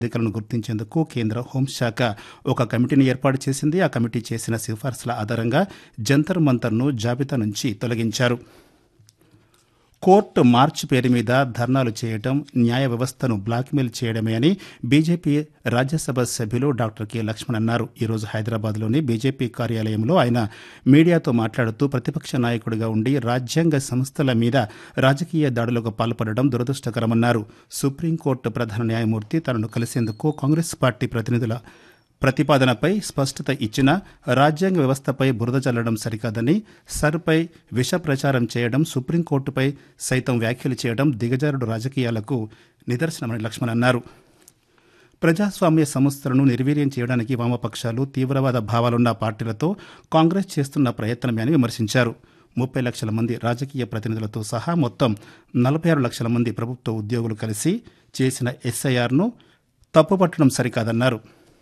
బాధితులను గుర్తించేందుకు కేంద్ర హోంశాఖ ఒక కమిటీని ఏర్పాటు చేసింది ఆ కమిటీ చేసిన సిఫార్సుల ఆధారంగా జంతర్ మంతర్ను జాబితా నుంచి తొలగించారు కోర్టు మార్చ్ పేరు మీద ధర్నాలు చేయడం న్యాయ వ్యవస్థను బ్లాక్మెయిల్ చేయడమే అని బీజేపీ రాజ్యసభ సభ్యులు డాక్టర్ కె లక్ష్మణ్ అన్నారు ఈరోజు హైదరాబాద్లోని బీజేపీ కార్యాలయంలో ఆయన మీడియాతో మాట్లాడుతూ ప్రతిపక్ష నాయకుడిగా ఉండి రాజ్యాంగ సంస్థల మీద రాజకీయ దాడులకు పాల్పడడం దురదృష్టకరమన్నారు సుప్రీంకోర్టు ప్రధాన న్యాయమూర్తి తనను కలిసేందుకు కాంగ్రెస్ పార్టీ ప్రతినిధుల ప్రతిపాదనపై స్పష్టత ఇచ్చిన రాజ్యాంగ వ్యవస్థపై బురద చల్లడం సరికాదని సర్పై విష ప్రచారం చేయడం సుప్రీంకోర్టుపై సైతం వ్యాఖ్యలు చేయడం దిగజారుడు రాజకీయాలకు నిదర్శనమని లక్ష్మణ్ అన్నారు ప్రజాస్వామ్య సంస్థలను నిర్వీర్యం చేయడానికి వామపక్షాలు తీవ్రవాద భావాలున్న పార్టీలతో కాంగ్రెస్ చేస్తున్న ప్రయత్నమే అని విమర్శించారు ముప్పై లక్షల మంది రాజకీయ ప్రతినిధులతో సహా మొత్తం నలభై ఆరు లక్షల మంది ప్రభుత్వ ఉద్యోగులు కలిసి చేసిన ఎస్ఐఆర్ను తప్పుపట్టడం సరికాదన్నారు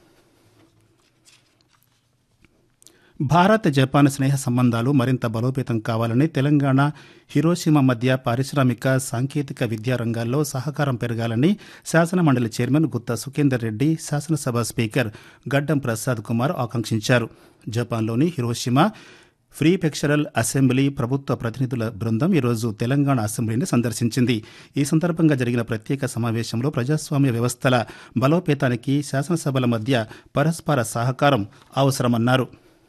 భారత్ జపాన్ స్నేహ సంబంధాలు మరింత బలోపేతం కావాలని తెలంగాణ హిరోషిమా మధ్య పారిశ్రామిక సాంకేతిక విద్యా రంగాల్లో సహకారం పెరగాలని శాసనమండలి చైర్మన్ గుత్తా సుఖేందర్ రెడ్డి శాసనసభ స్పీకర్ గడ్డం ప్రసాద్ కుమార్ ఆకాంక్షించారు జపాన్లోని హిరోషిమా ఫ్రీ పెక్చరల్ అసెంబ్లీ ప్రభుత్వ ప్రతినిధుల బృందం ఈరోజు తెలంగాణ అసెంబ్లీని సందర్శించింది ఈ సందర్భంగా జరిగిన ప్రత్యేక సమావేశంలో ప్రజాస్వామ్య వ్యవస్థల బలోపేతానికి శాసనసభల మధ్య పరస్పర సహకారం అవసరమన్నారు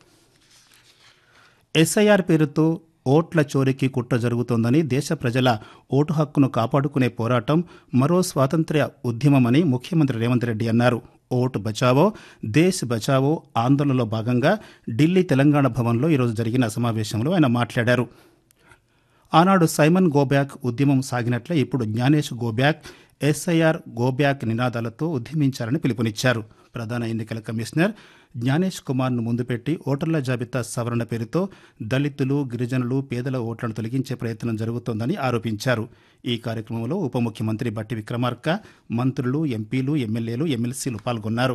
ఎస్ఐఆర్ పేరుతో ఓట్ల చోరీకి కుట్ర జరుగుతోందని దేశ ప్రజల ఓటు హక్కును కాపాడుకునే పోరాటం మరో స్వాతంత్ర్య ఉద్యమమని ముఖ్యమంత్రి రేవంత్ రెడ్డి అన్నారు ఓటు బచావో దేశ్ బచావో ఆందోళనలో భాగంగా ఢిల్లీ తెలంగాణ భవన్లో ఈరోజు జరిగిన సమావేశంలో ఆయన మాట్లాడారు ఆనాడు సైమన్ గోబ్యాక్ ఉద్యమం సాగినట్లే ఇప్పుడు జ్ఞానేష్ గోబ్యాక్ ఎస్ఐఆర్ గోబ్యాక్ నినాదాలతో ఉద్యమించాలని పిలుపునిచ్చారు ప్రధాన ఎన్నికల కమిషనర్ జ్ఞానేష్ కుమార్ను ముందు పెట్టి ఓటర్ల జాబితా సవరణ పేరుతో దళితులు గిరిజనులు పేదల ఓట్లను తొలగించే ప్రయత్నం జరుగుతోందని ఆరోపించారు ఈ కార్యక్రమంలో ఉప ముఖ్యమంత్రి బట్టి విక్రమార్క మంత్రులు ఎంపీలు ఎమ్మెల్యేలు ఎమ్మెల్సీలు పాల్గొన్నారు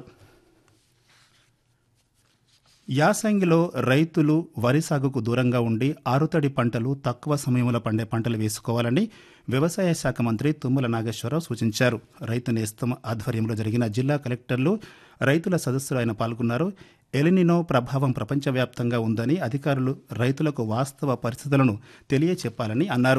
యాసంగిలో రైతులు వరి సాగుకు దూరంగా ఉండి ఆరుతడి పంటలు తక్కువ సమయంలో పండే పంటలు వేసుకోవాలని వ్యవసాయ శాఖ మంత్రి తుమ్మల నాగేశ్వరరావు సూచించారు రైతు నేస్తం ఆధ్వర్యంలో జరిగిన జిల్లా కలెక్టర్లు రైతుల సదస్సులో ఆయన పాల్గొన్నారు ఎలినినో ప్రభావం ప్రపంచవ్యాప్తంగా ఉందని అధికారులు రైతులకు వాస్తవ పరిస్థితులను తెలియచెప్పాలని అన్నారు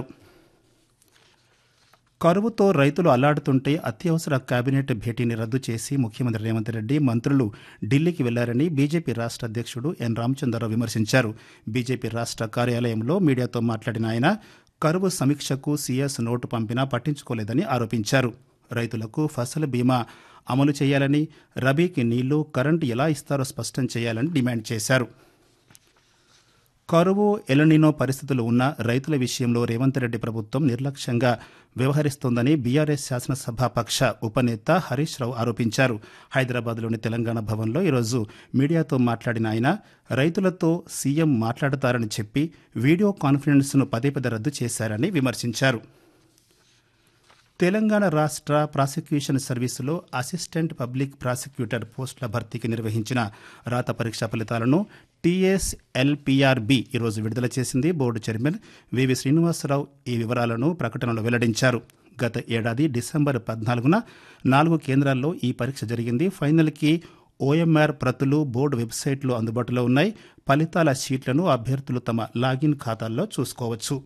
కరువుతో రైతులు అల్లాడుతుంటే అత్యవసర కేబినెట్ భేటీని రద్దు చేసి ముఖ్యమంత్రి రేవంత్ రెడ్డి మంత్రులు ఢిల్లీకి వెళ్లారని బీజేపీ రాష్ట్ర అధ్యక్షుడు ఎన్ రామచంద్రరావు విమర్శించారు బీజేపీ రాష్ట్ర కార్యాలయంలో మీడియాతో మాట్లాడిన ఆయన కరువు సమీక్షకు సీఎస్ నోటు పంపినా పట్టించుకోలేదని ఆరోపించారు రైతులకు ఫసల్ బీమా అమలు చేయాలని రబీకి నీళ్లు కరెంటు ఎలా ఇస్తారో స్పష్టం చేయాలని డిమాండ్ చేశారు కరువు ఎలనినో పరిస్థితులు ఉన్న రైతుల విషయంలో రేవంత్ రెడ్డి ప్రభుత్వం నిర్లక్ష్యంగా వ్యవహరిస్తోందని బీఆర్ఎస్ శాసనసభ పక్ష ఉపనేత హరీష్ రావు ఆరోపించారు హైదరాబాద్లోని తెలంగాణ భవన్లో ఈరోజు మీడియాతో మాట్లాడిన ఆయన రైతులతో సీఎం మాట్లాడతారని చెప్పి వీడియో కాన్ఫరెన్స్ను పదే పదే రద్దు చేశారని విమర్శించారు తెలంగాణ రాష్ట్ర ప్రాసిక్యూషన్ సర్వీసులో అసిస్టెంట్ పబ్లిక్ ప్రాసిక్యూటర్ పోస్టుల భర్తీకి నిర్వహించిన రాత పరీక్ష ఫలితాలను టీఎస్ఎల్పిఆర్బి ఈరోజు విడుదల చేసింది బోర్డు చైర్మన్ వివి శ్రీనివాసరావు ఈ వివరాలను ప్రకటనలో వెల్లడించారు గత ఏడాది డిసెంబర్ పద్నాలుగున నాలుగు కేంద్రాల్లో ఈ పరీక్ష జరిగింది ఫైనల్కి ఓఎంఆర్ ప్రతులు బోర్డు వెబ్సైట్లో అందుబాటులో ఉన్నాయి ఫలితాల షీట్లను అభ్యర్థులు తమ లాగిన్ ఖాతాల్లో చూసుకోవచ్చు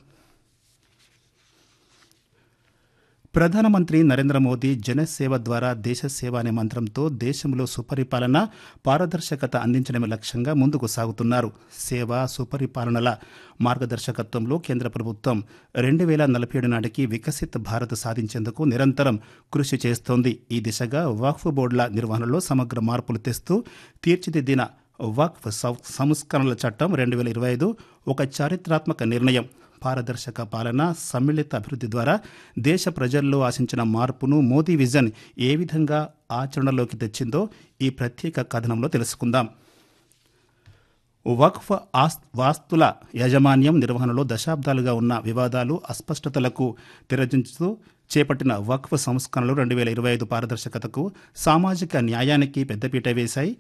ప్రధానమంత్రి నరేంద్ర మోదీ జనసేవ ద్వారా దేశ సేవ అనే మంత్రంతో దేశంలో సుపరిపాలన పారదర్శకత అందించడమే లక్ష్యంగా ముందుకు సాగుతున్నారు సేవ సుపరిపాలనల మార్గదర్శకత్వంలో కేంద్ర ప్రభుత్వం రెండు వేల నలభై ఏడు నాటికి వికసిత్ భారత్ సాధించేందుకు నిరంతరం కృషి చేస్తోంది ఈ దిశగా వక్ఫ్ బోర్డుల నిర్వహణలో సమగ్ర మార్పులు తెస్తూ తీర్చిదిద్దిన వక్ఫ్ సంస్కరణల చట్టం రెండు వేల ఇరవై ఐదు ఒక చారిత్రాత్మక నిర్ణయం పారదర్శక పాలన సమ్మిళిత అభివృద్ధి ద్వారా దేశ ప్రజల్లో ఆశించిన మార్పును మోదీ విజన్ ఏ విధంగా ఆచరణలోకి తెచ్చిందో ఈ ప్రత్యేక కథనంలో తెలుసుకుందాం వక్ఫ్ వాస్తుల యాజమాన్యం నిర్వహణలో దశాబ్దాలుగా ఉన్న వివాదాలు అస్పష్టతలకు తెరదించుతూ చేపట్టిన వక్ఫ్ సంస్కరణలు రెండు వేల ఇరవై ఐదు పారదర్శకతకు సామాజిక న్యాయానికి పెద్దపీట వేశాయి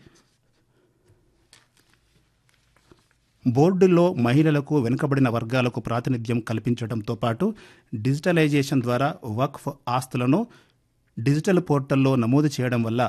బోర్డుల్లో మహిళలకు వెనుకబడిన వర్గాలకు ప్రాతినిధ్యం కల్పించడంతో పాటు డిజిటలైజేషన్ ద్వారా వక్ఫ్ ఆస్తులను డిజిటల్ పోర్టల్లో నమోదు చేయడం వల్ల